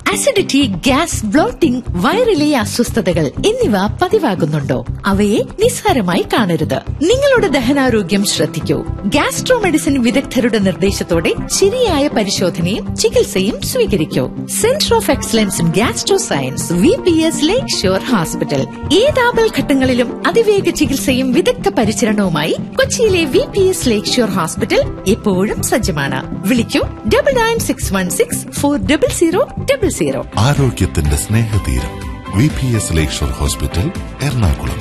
Acidity gas blotting വയറിലെ അസ്വസ്ഥതകൾ എന്നിവ പതിവാകുന്നുണ്ടോ അവയെ നിസ്സാരമായി കാണരുത് നിങ്ങളുടെ ദഹനാരോഗ്യം ശ്രദ്ധിക്കൂ ഗ്യാസ്ട്രോ മെഡിസിൻ വിദഗ്ധരുടെ നിർദ്ദേശത്തോടെ ശരിയായ പരിശോധനയും ചികിത്സയും സ്വീകരിക്കൂ centre of excellence in gastro science V P S Lakeshore hospital ഏതാപൽ ഘട്ടങ്ങളിലും അതിവേഗ ചികിത്സയും വിദഗ്ധ പരിചരണവുമായി കൊച്ചിയിലെ V P S Lakeshore hospital എപ്പോഴും സജ്ജമാണ് വിളിക്കൂ double nine six one six four double zero double zero ആരോഗ്യത്തിന്റെ സ്നേഹതീരം V P S Lakeshore hospital Ernakulam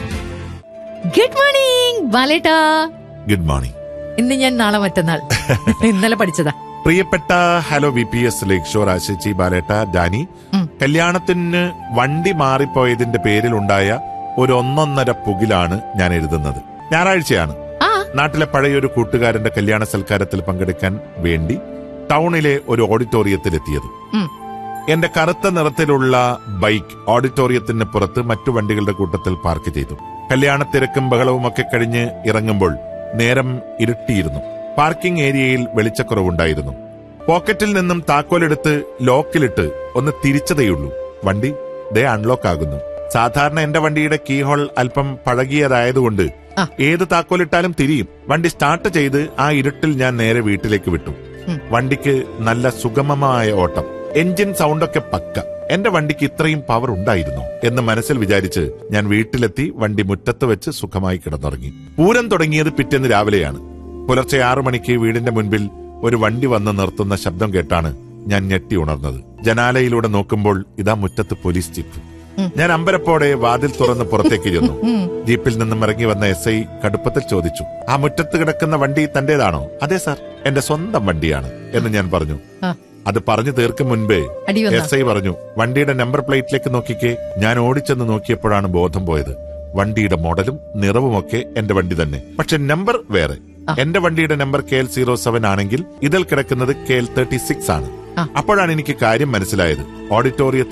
good morning ബാലേട്ടാ ഗുഡ് മോർണിംഗ് ഇന്ന് ഞാൻ നാളെ മറ്റന്നാൾ ഇന്നലെ പഠിച്ചതാ പ്രിയപ്പെട്ട hello V P S Lakeshore ആശിച്ചി ബാലേട്ട ഡാനി ഉം. കല്യാണത്തിന് വണ്ടി മാറിപ്പോയതിന്റെ പേരിലുണ്ടായ ഒരു ഒന്നൊന്നര പുകിലാണ് ഞാൻ എഴുതുന്നത് ഞായറാഴ്ചയാണ് ആ നാട്ടിലെ പഴയൊരു കൂട്ടുകാരന്റെ കല്യാണ സൽക്കാരത്തിൽ പങ്കെടുക്കാൻ വേണ്ടി ടൗണിലെ ഒരു ഓഡിറ്റോറിയത്തിലെത്തിയത് ഉം. എന്റെ കറുത്ത നിറത്തിലുള്ള ബൈക്ക് ഓഡിറ്റോറിയത്തിന് പുറത്ത് മറ്റു വണ്ടികളുടെ കൂട്ടത്തിൽ പാർക്ക് ചെയ്തു കല്യാണ തിരക്കും ബഹളവും ഒക്കെ കഴിഞ്ഞ് ഇറങ്ങുമ്പോൾ നേരം ഇരുട്ടിയിരുന്നു പാർക്കിംഗ് ഏരിയയിൽ വെളിച്ചക്കുറവുണ്ടായിരുന്നു പോക്കറ്റിൽ നിന്നും താക്കോലെടുത്ത് ലോക്കിലിട്ട് ഒന്ന് തിരിച്ചതേയുള്ളൂ വണ്ടി ദേ അൺലോക്ക് ആകുന്നു സാധാരണ എന്റെ വണ്ടിയുടെ കീഹോൾ അല്പം പഴകിയതായതുകൊണ്ട് ആ. ഏത് താക്കോലിട്ടാലും തിരിയും വണ്ടി സ്റ്റാർട്ട് ചെയ്ത് ആ ഇരുട്ടിൽ ഞാൻ നേരെ വീട്ടിലേക്ക് വിട്ടു ഉം. വണ്ടിക്ക് നല്ല സുഗമമായ ഓട്ടം എഞ്ചിൻ സൗണ്ടൊക്കെ പക്ക എന്റെ വണ്ടിക്ക് ഇത്രയും പവർ ഉണ്ടായിരുന്നോ എന്ന് മനസ്സിൽ വിചാരിച്ച് ഞാൻ വീട്ടിലെത്തി വണ്ടി മുറ്റത്ത് വെച്ച് സുഖമായി കിടന്നുറങ്ങി പൂരം തുടങ്ങിയത് പിറ്റേന്ന് രാവിലെയാണ് പുലർച്ചെ ആറു മണിക്ക് വീടിന്റെ മുൻപിൽ ഒരു വണ്ടി വന്ന് നിർത്തുന്ന ശബ്ദം കേട്ടാണ് ഞാൻ ഞെട്ടി ഉണർന്നത് ജനാലയിലൂടെ നോക്കുമ്പോൾ ഇതാ മുറ്റത്ത് പോലീസ് ജീപ്പ് ഞാൻ അമ്പരപ്പോടെ വാതിൽ തുറന്ന് പുറത്തേക്ക് ചെന്നു ജീപ്പിൽ നിന്നും ഇറങ്ങി വന്ന എസ് ഐ കടുപ്പത്തിൽ ചോദിച്ചു ആ മുറ്റത്ത് കിടക്കുന്ന വണ്ടി തന്റേതാണോ അതെ സാർ എന്റെ സ്വന്തം വണ്ടിയാണ് എന്ന് ഞാൻ പറഞ്ഞു ആ. അത് പറഞ്ഞു തീർക്കും മുൻപേ അടി വന്നോ? എസ് ഐ പറഞ്ഞു വണ്ടിയുടെ നമ്പർ പ്ലേറ്റിലേക്ക് നോക്കിക്കേ ഞാൻ ഓടിച്ചെന്ന് നോക്കിയപ്പോഴാണ് ബോധം പോയത് വണ്ടിയുടെ മോഡലും നിറവുമൊക്കെ എന്റെ വണ്ടി തന്നെ പക്ഷെ നമ്പർ വേറെ ആ. എന്റെ വണ്ടിയുടെ number K L zero seven ആണെങ്കിൽ ഇതിൽ കിടക്കുന്നത് കെ എൽ തേർട്ടി സിക്സ് ആണ് ആ. അപ്പോഴാണ് എനിക്ക് കാര്യം മനസ്സിലായത് ഓഡിറ്റോറിയത്തിൽ